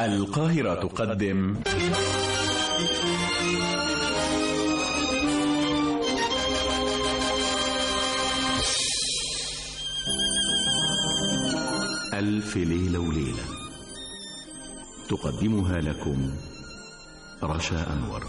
القاهرة تقدم ألف ليلة وليلة تقدمها لكم رشا أنور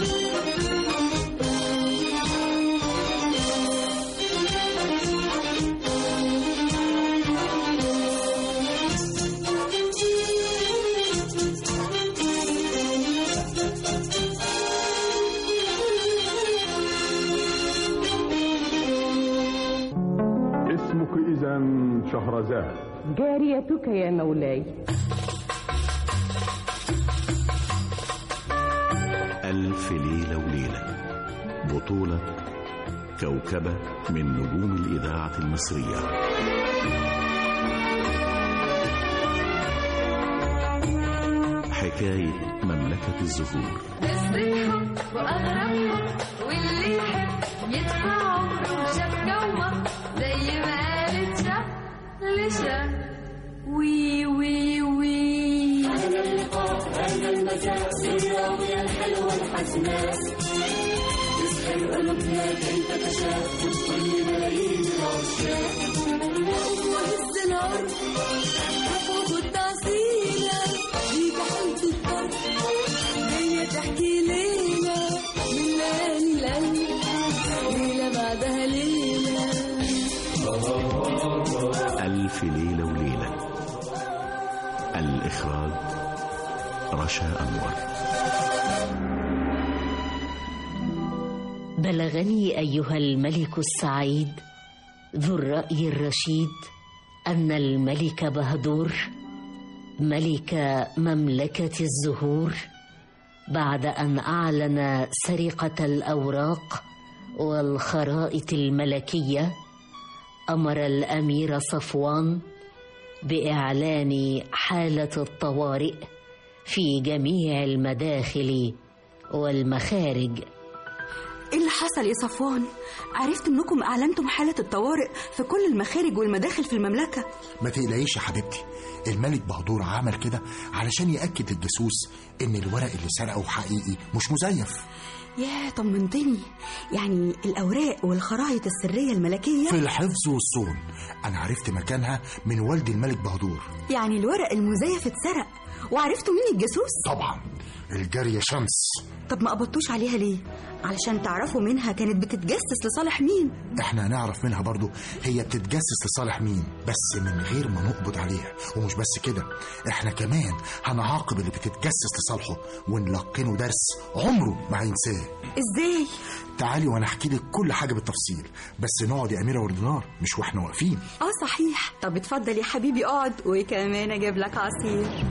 اسمك إذا شهرزاد جاريتك يا مولاي ألف ليلة وليلة بطولة كوكبة من نجوم الإذاعة المصرية حكاية مملكة الزهور نسرحهم وأغربهم واللي يحب يدفع عمره وشاف جوه زي ما قالت شاف لشاف وي وي وي تحكي ليلة من ليلة ليلة بعدها ليلة ألف ليلة وليلة الإخراج رشا أنور بلغني ايها الملك السعيد ذو الراي الرشيد ان الملك بهدور ملك مملكه الزهور بعد ان اعلن سرقه الاوراق والخرائط الملكيه امر الامير صفوان باعلان حاله الطوارئ في جميع المداخل والمخارج ايه اللي حصل يا صفوان عرفت انكم اعلنتم حالة الطوارئ في كل المخارج والمداخل في المملكة ما تقلقيش يا حبيبتي الملك بهدور عمل كده علشان يأكد للجاسوس إن الورق اللي سرقه حقيقي مش مزيف يا طمنتني يعني الاوراق والخرائط السرية الملكية في الحفظ والصون أنا عرفت مكانها من والد الملك بهدور يعني الورق المزيف اتسرق وعرفتوا مين الجاسوس طبعا الجارية شمس طب ما قبضتوش عليها ليه علشان تعرفوا منها كانت بتتجسس لصالح مين احنا هنعرف منها برضو هي بتتجسس لصالح مين بس من غير ما نقبض عليها ومش بس كده احنا كمان هنعاقب اللي بتتجسس لصالحه ونلقنه درس عمره ما هينساه ازاي تعالي وانا احكي لك كل حاجه بالتفصيل بس نقعد يا اميره وردنار مش واحنا واقفين اه صحيح طب اتفضل يا حبيبي اقعد وكمان اجيب لك عصير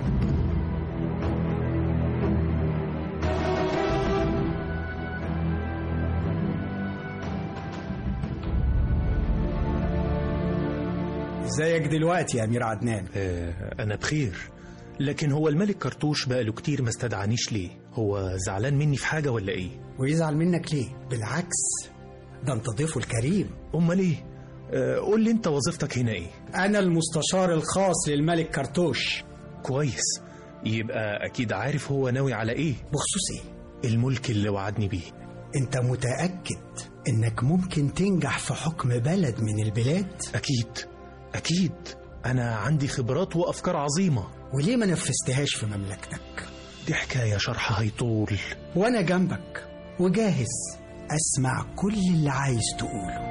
ازيك دلوقتي يا امير عدنان آه، أنا بخير لكن هو الملك كرتوش بقاله كتير ما استدعانيش ليه هو زعلان مني في حاجة ولا إيه ويزعل منك ليه بالعكس ده انت ضيفه الكريم أمال إيه آه، قول لي أنت وظيفتك هنا إيه انا المستشار الخاص للملك كرتوش كويس يبقى أكيد عارف هو ناوي على إيه بخصوص ايه الملك اللي وعدني بيه انت متاكد انك ممكن تنجح في حكم بلد من البلاد أكيد أكيد أنا عندي خبرات وأفكار عظيمة وليه ما نفذتهاش في مملكتك دي حكاية شرحها هيطول وانا جنبك وجاهز اسمع كل اللي عايز تقوله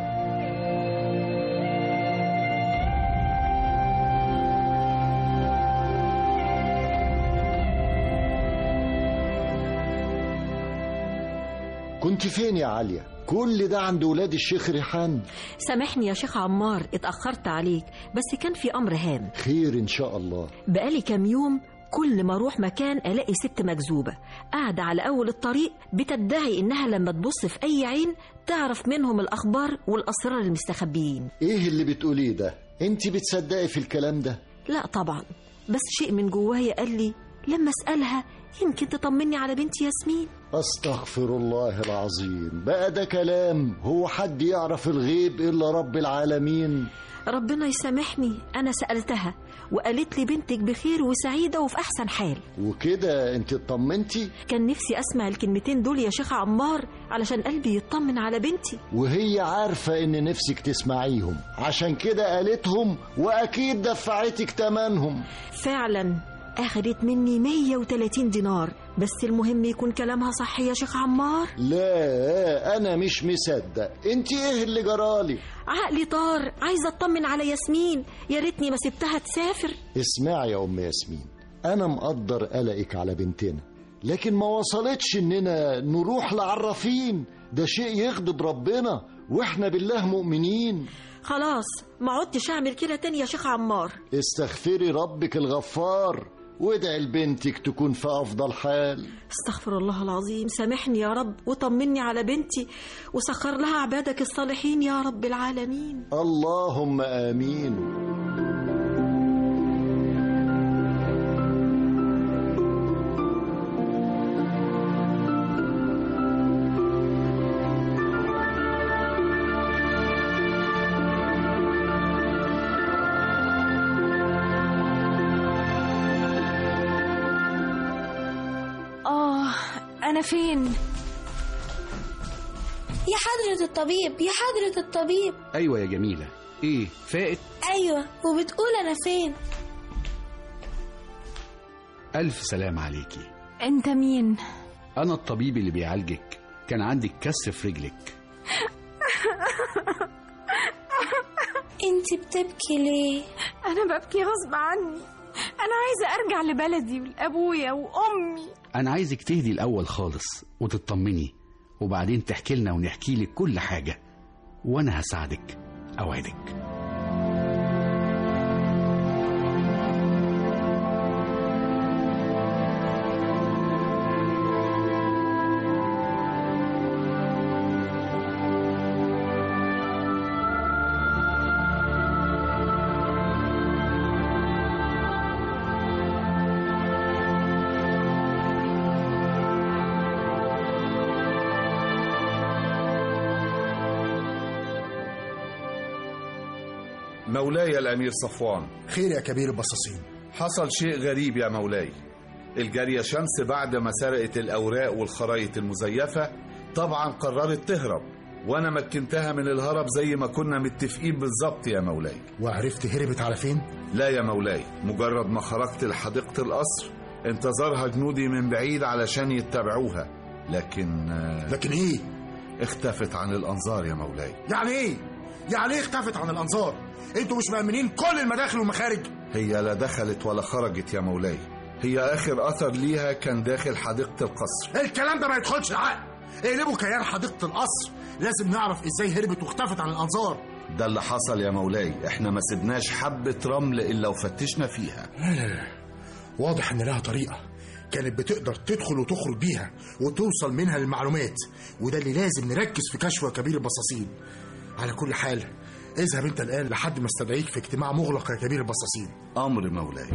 كنت فين يا عليا كل ده عند ولاد الشيخ ريحان سامحني يا شيخ عمار اتأخرت عليك بس كان في أمر هام خير ان شاء الله بقالي كام يوم كل ما اروح مكان الاقي ست مجذوبه قاعده على اول الطريق بتدعي انها لما تبص في اي عين تعرف منهم الاخبار والاسرار المستخبيين ايه اللي بتقوليه ده انت بتصدقي في الكلام ده لا طبعا بس شيء من جوايا قال لي لما أسألها يمكن تطمني على بنتي ياسمين استغفر الله العظيم بقى ده كلام هو حد يعرف الغيب الا رب العالمين ربنا يسامحني أنا سألتها وقالت لي بنتك بخير وسعيدة وفي أحسن حال وكده انت اطمنتي كان نفسي أسمع الكلمتين دول يا شيخ عمار علشان قلبي يطمن على بنتي وهي عارفة ان نفسك تسمعيهم عشان كده قالتهم واكيد دفعتك تمنهم فعلا أخدت مني 130 دينار بس المهم يكون كلامها صح يا شيخ عمار لا انا مش مصدق انت ايه اللي جرالي عقلي طار عايزة أطمن على ياسمين يا ريتني ما سبتها تسافر اسمعي يا ام ياسمين انا مقدر قلقك على بنتنا لكن ما وصلتش اننا نروح لعرافين ده شيء يغضب ربنا واحنا بالله مؤمنين خلاص ما عدتش أعمل كده تاني يا شيخ عمار استغفري ربك الغفار وادعي لبنتك تكون في افضل حال استغفر الله العظيم سامحني يا رب وطمني على بنتي وسخر لها عبادك الصالحين يا رب العالمين اللهم امين آه أنا فين؟ يا حضرة الطبيب يا حضرة الطبيب ايوه يا جميله ايه فائت أيوة وبتقول أنا فين الف سلام عليكي أنت مين؟ انا الطبيب اللي بيعالجك كان عندك كسر في رجلك انت بتبكي ليه أنا ببكي غصب عني أنا عايزة أرجع لبلدي ولأبويا وأمي انا عايزك تهدي الاول خالص وتطمني وبعدين تحكي لنا ونحكي لك كل حاجه وانا هساعدك اوعدك مولاي الأمير صفوان خير يا كبير البصاصين حصل شيء غريب يا مولاي الجارية شمس بعد ما سرقت الأوراق والخرايط المزيفة طبعا قررت تهرب وأنا مكنتها من الهرب زي ما كنا متفقين بالظبط يا مولاي وعرفت هربت على فين؟ لا يا مولاي مجرد ما خرجت لحديقة القصر انتظرها جنودي من بعيد علشان يتبعوها لكن لكن ايه؟ اختفت عن الأنظار يا مولاي يعني ايه؟ يعني ايه اختفت عن الانظار؟ انتوا مش مأمنين كل المداخل والمخارج؟ هي لا دخلت ولا خرجت يا مولاي هي آخر أثر ليها كان داخل حديقة القصر الكلام ده ما يدخلش العقل اقلبوا كيان حديقة القصر لازم نعرف ازاي هربت واختفت عن الانظار ده اللي حصل يا مولاي احنا ما سيبناش حبة رمل إلا وفتشنا فيها لا لا لا واضح ان لها طريقة كانت بتقدر تدخل وتخرج بيها وتوصل منها للمعلومات وده اللي لازم نركز في كشفه يا كبير البصاصين على كل حال اذهب انت الان لحد ما استدعيك في اجتماع مغلق يا كبير البصاصين أمر مولاي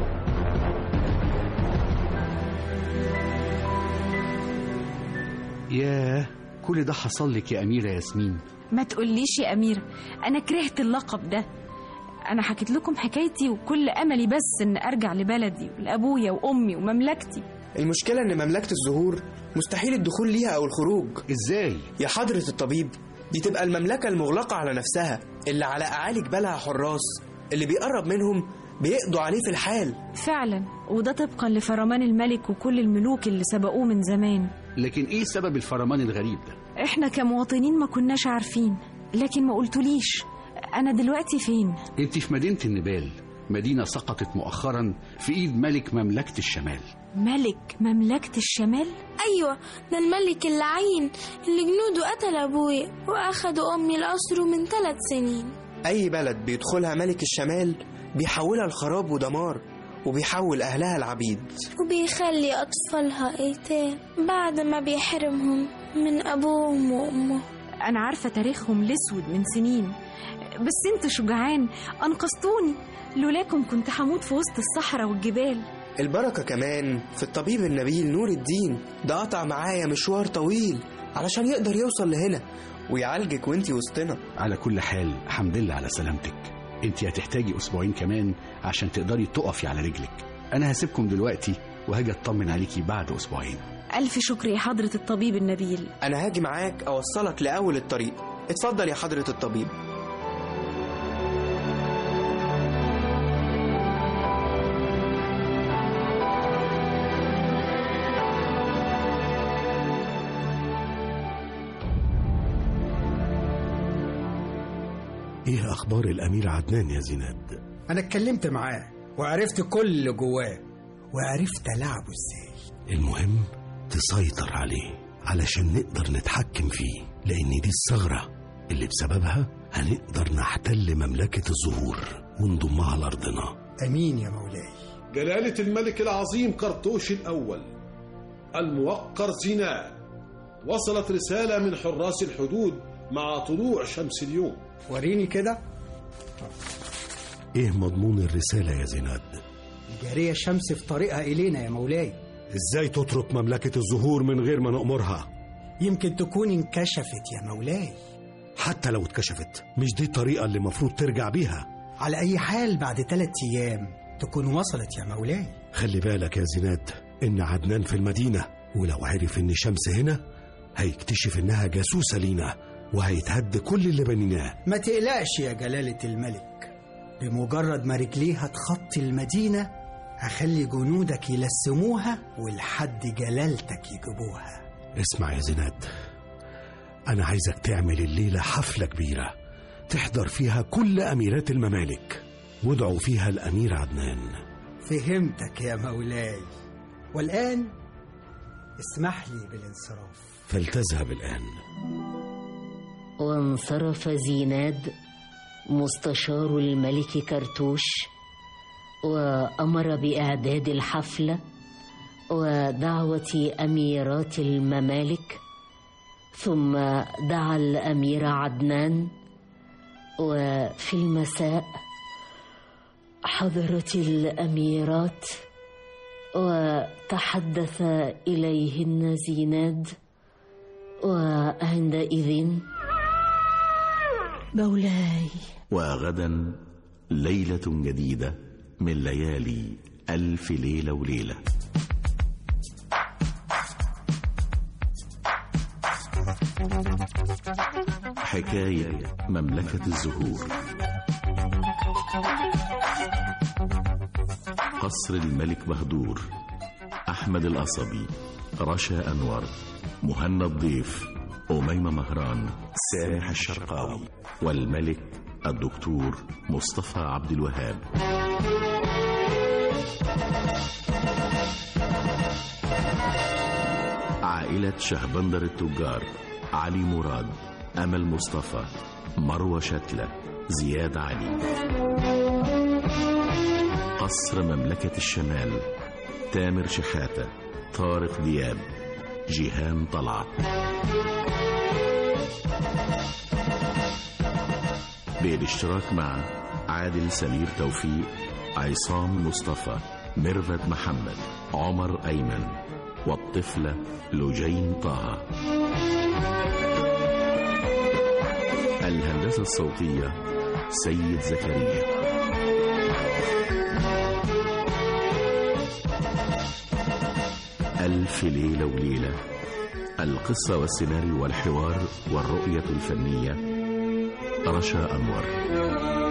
ياه كل ده حصل لك يا أميرة ياسمين ما تقوليش يا أميرة أنا كرهت اللقب ده أنا حكيت لكم حكايتي وكل أملي بس إن أرجع لبلدي ولأبويا وأمي ومملكتي المشكلة إن مملكة الزهور مستحيل الدخول ليها أو الخروج إزاي؟ يا حضرة الطبيب دي تبقى المملكة المغلقة على نفسها اللي على أعالي جبالها حراس اللي بيقرب منهم بيقضوا عليه في الحال فعلا وده طبقا لفرمان الملك وكل الملوك اللي سبقوه من زمان لكن إيه سبب الفرمان الغريب ده؟ إحنا كمواطنين ما كناش عارفين لكن ما قلتوليش أنا دلوقتي فين؟ أنت في مدينة النبال مدينة سقطت مؤخرا في إيد ملك مملكة الشمال ملك مملكة الشمال؟ أيوة ده الملك اللعين اللي جنوده قتل أبويا وأخدوا أمي القصر من ثلاث سنين أي بلد بيدخلها ملك الشمال بيحولها لخراب ودمار وبيحول أهلها العبيد وبيخلي أطفالها أيتام بعد ما بيحرمهم من أبوهم وأمهم أنا عارفة تاريخهم الأسود من سنين بس انتوا شجعان أنقذتوني لولاكم كنت هموت في وسط الصحراء والجبال البركة كمان في الطبيب النبيل نور الدين ده قطع معايا مشوار طويل علشان يقدر يوصل لهنا ويعالجك وانتي وسطنا على كل حال حمد لله على سلامتك انت هتحتاجي اسبوعين كمان عشان تقدري تقفي على رجلك انا هسيبكم دلوقتي وهاجي اطمن عليكي بعد اسبوعين ألف شكر يا حضرة الطبيب النبيل أنا هاجي معاك أوصلك لأول الطريق اتفضل يا حضرة الطبيب ايه اخبار الامير عدنان يا زيناد انا اتكلمت معاه وعرفت كل اللي جواه وعرفت العبه ازاي المهم تسيطر عليه علشان نقدر نتحكم فيه لان دي الثغرة اللي بسببها هنقدر نحتل مملكة الزهور ونضمها لأرضنا امين يا مولاي جلالة الملك العظيم قرطوش الأول الموقر زيناد وصلت رسالة من حراس الحدود مع طلوع شمس اليوم وريني كده ايه مضمون الرسالة يا زيناد الجارية شمس في طريقها إلينا يا مولاي ازاي تترك مملكة الزهور من غير ما نأمرها يمكن تكون انكشفت يا مولاي حتى لو اتكشفت مش دي الطريقة اللي المفروض ترجع بيها على أي حال بعد ثلاثة أيام تكون وصلت يا مولاي خلي بالك يا زيناد إن عدنان في المدينة ولو عرف إن شمس هنا هيكتشف إنها جاسوسة لينا وهيتهد كل اللي بنيناه ما تقلقش يا جلالة الملك بمجرد ما رجليها تخطي المدينة هخلي جنودك يلسموها ولحد جلالتك يجيبوها اسمع يا زيناد أنا عايزك تعمل الليلة حفلة كبيرة تحضر فيها كل أميرات الممالك وادعوا فيها الأمير عدنان فهمتك يا مولاي والآن اسمح لي بالانصراف فلتذهب الآن وانصرف زيناد مستشار الملك كرتوش وامر باعداد الحفله ودعوه اميرات الممالك ثم دعا الامير عدنان وفي المساء حضرت الاميرات وتحدث اليهن زيناد وعندئذ مولاي وغدا ليلة جديدة من ليالي ألف ليلة وليلة حكاية مملكة الزهور قصر الملك بهدور أحمد القصبي رشا أنور مهنا الضيف أميمة مهران سامح الشرقاوي والملك الدكتور مصطفى عبد الوهاب عائلة شهبندر التجار علي مراد أمل مصطفى مروة شتلة زياد علي قصر مملكة الشمال تامر شحاتة طارق دياب جيهان طلعت بالاشتراك مع عادل سمير توفيق عصام مصطفى ميرفت محمد عمر أيمن والطفلة لجين طه الهندسة الصوتية سيد زكريا ألف ليلة وليلة القصة والسيناريو والحوار والرؤية الفنية رشا أنور